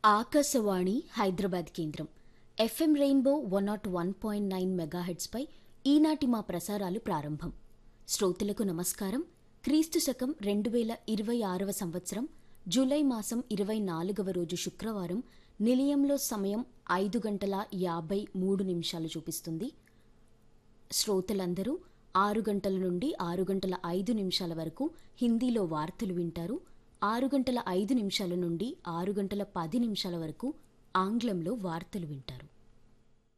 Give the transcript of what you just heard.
ఆకాశవాణి హైదరాబాద్ కేంద్రం FM rainbow one not one point nine మెగాహెడ్స్పై ఈనాటి మా ప్రసారాలు ప్రారంభం శ్రోతలకు నమస్కారం క్రీస్తు శకం రెండు వేల ఇరవై ఆరవ సంవత్సరం జూలై మాసం ఇరవై నాలుగవ రోజు శుక్రవారం నిలయంలో సమయం ఐదు గంటల యాభై మూడు నిమిషాలు చూపిస్తుంది శ్రోతలందరూ ఆరు గంటల నుండి ఆరు గంటల ఐదు నిమిషాల వరకు హిందీలో వార్తలు వింటారు ఆరు గంటల ఐదు నిమిషాల నుండి ఆరు గంటల పది నిమిషాల వరకు ఆంగ్లంలో వార్తలు వింటారు